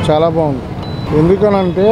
చాలా బాగుంది ఎందుకనంటే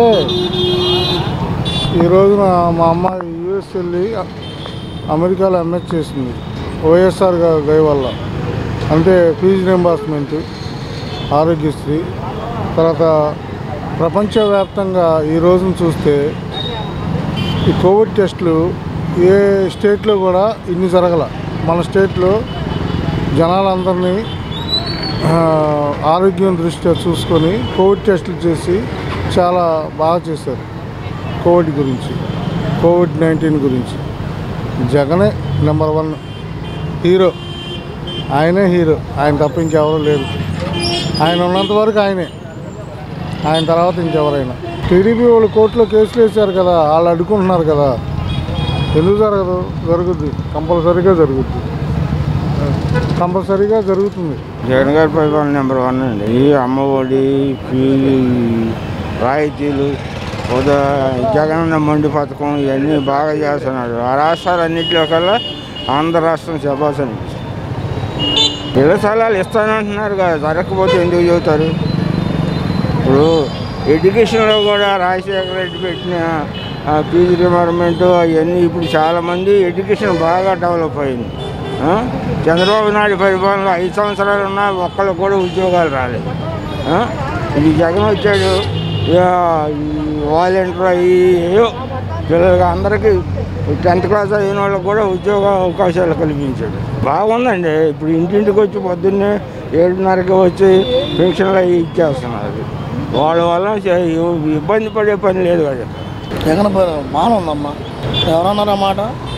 ఈ రోజున మా అమ్మ యూఎస్ వెళ్ళి అమెరికాలో ఎంఎస్ చేసింది వైఎస్ఆర్ గారి దయ వల్ల అంటే ఫీజు రింబర్స్మెంట్ ఆరోగ్యశ్రీ తర్వాత ప్రపంచవ్యాప్తంగా ఈ రోజున చూస్తే ఈ కోవిడ్ టెస్టులు ఏ స్టేట్లో కూడా ఇన్ని జరగల మన స్టేట్లో జనాలందరినీ ఆ, ఆరోగ్యం దృష్ట్యా చూసుకొని కోవిడ్ టెస్టులు చేసి చాలా బాగా చేశారు కోవిడ్ గురించి కోవిడ్ నైన్టీన్ గురించి జగనే నెంబర్ వన్ హీరో ఆయనే హీరో ఆయన తప్ప ఇంకెవరూ లేరు ఆయన ఉన్నంత వరకు ఆయనే ఆయన తర్వాత ఇంకెవరైనా టీడీపీ వాళ్ళు కోర్టులో కేసులు వేశారు కదా వాళ్ళు అడ్డుకుంటున్నారు కదా ఎందుకు జరగదు జరుగుద్ది కంపల్సరీగా జరుగుద్ది కంపల్సరీగా జరుగుతుంది జగన్ గారి పరిపాలన నెంబర్ వన్ అండి ఈ అమ్మఒడి ఫీజు రాయితీలు ఉదా జగనన్న మండి పథకం ఇవన్నీ బాగా చేస్తున్నాడు ఆ రాష్ట్రాలన్నింటిలో కల్లా ఆంధ్ర రాష్ట్రం చెప్పాల్సింది ఇళ్ళ స్థలాలు ఇస్తానంటున్నారు కదా జరగకపోతే ఎందుకు చెబుతారు ఇప్పుడు ఎడ్యుకేషన్లో కూడా రాజశేఖర రెడ్డి పెట్టిన ఆ, ఫీజు రిమర్మెంట్ అవన్నీ ఇప్పుడు చాలామంది ఎడ్యుకేషన్ బాగా డెవలప్ అయింది ఆ? చంద్రబాబు నాయుడు పరిపాలనలో ఐదు సంవత్సరాలు ఉన్నా ఒక్కళ్ళు కూడా ఉద్యోగాలు రాలేదు ఆ? ఇది జగన్ వచ్చాడు ఇక ఈ వాలంటీర్ అయ్యి ఏవో పిల్లలకి అందరికీ టెన్త్ క్లాస్ అయిన వాళ్ళకి కూడా ఉద్యోగ అవకాశాలు కల్పించాడు బాగుందండి ఇప్పుడు ఇంటింటికి వచ్చి పొద్దున్నే ఏడున్నరకి వచ్చి పెన్షన్లు అవి ఇచ్చేస్తున్నారు వాళ్ళ వల్ల చే- ఇబ్బంది పడే పని లేదు కదా జగన్ ప- బాగానే ఉందమ్మా ఎవరన్నారు ఆ మాట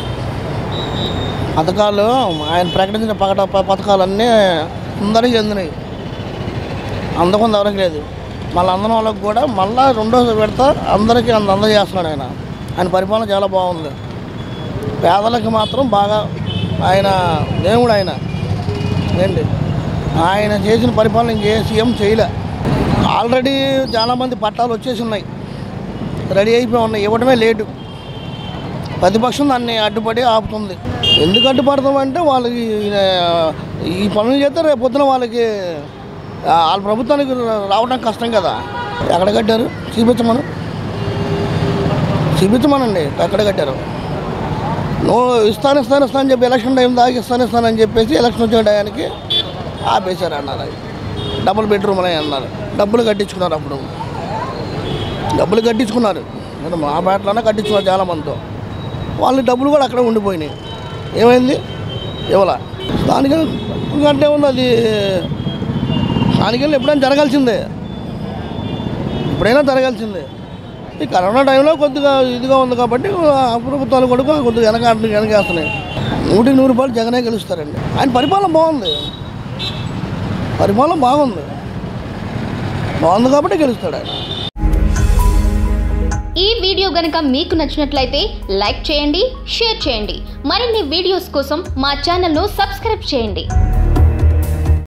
పథకాలు ఆయన ప్రకటించిన పకట ప- పథకాలన్నీ అందరికీ అందినాయి అందకుండా ఎవరికి లేదు మళ్ళీ అందని వాళ్ళకి కూడా మళ్ళీ రెండో విడత అందరికీ అంద అందజేస్తున్నాడు ఆయన ఆయన పరిపాలన చాలా బాగుంది పేదలకు మాత్రం బాగా ఆయన దేవుడు ఆయన ఏంటి ఆయన చేసిన పరిపాలన ఇంకే సీఎం చేయలే ఆల్రెడీ చాలామంది పట్టాలు వచ్చేసి ఉన్నాయి రెడీ అయిపోయి ఉన్నాయి ఇవ్వడమే లేటు ప్రతిపక్షం దాన్ని అడ్డుపడి ఆపుతుంది ఎందుకు అడ్డుపడతామంటే వాళ్ళకి ఈయన ఈ పనులు చేస్తే రేపు పొద్దున వాళ్ళకి ఆ, వాళ్ళ ప్రభుత్వానికి రావడం కష్టం కదా ఎక్కడ కట్టారు చూపించమను చూపించమనండి ఎక్కడ కట్టారు నువ్వు ఇస్తాను ఇస్తాను ఇస్తాను చెప్పి ఎలక్షన్ టైం దాకా ఇస్తాను ఇస్తానని చెప్పేసి ఎలక్షన్ వచ్చే టయానికి ఆపేశారు అన్నారు అది డబుల్ బెడ్రూమ్ అని అన్నారు డబ్బులు కట్టించుకున్నారు అప్పుడు డబ్బులు కట్టించుకున్నారు నేను మా పేటలోనే కట్టించుకున్నారు చాలా మందితో వాళ్ళ డబ్బులు కూడా అక్కడే ఉండిపోయినాయి ఏమైంది ఇవ్వాల స్థానిక అంటే ఉంది అది స్థానికలు ఎప్పుడైనా జరగాల్సిందే ఎప్పుడైనా జరగాల్సిందే ఈ కరోనా టైంలో కొద్దిగా ఇదిగా ఉంది కాబట్టి ఆ ప్రభుత్వాలు కూడా కొద్దిగా వెనక వెనకేస్తున్నాయి నూటికి నూరు రూపాయలు జగనే గెలుస్తారండి ఆయన పరిపాలన బాగుంది పరిపాలన బాగుంది బాగుంది కాబట్టి గెలుస్తాడు ఆయన ఈ వీడియో గనుక మీకు నచ్చినట్లయితే లైక్ చేయండి షేర్ చేయండి మరిన్ని వీడియోస్ కోసం మా ఛానల్ను సబ్స్క్రైబ్ చేయండి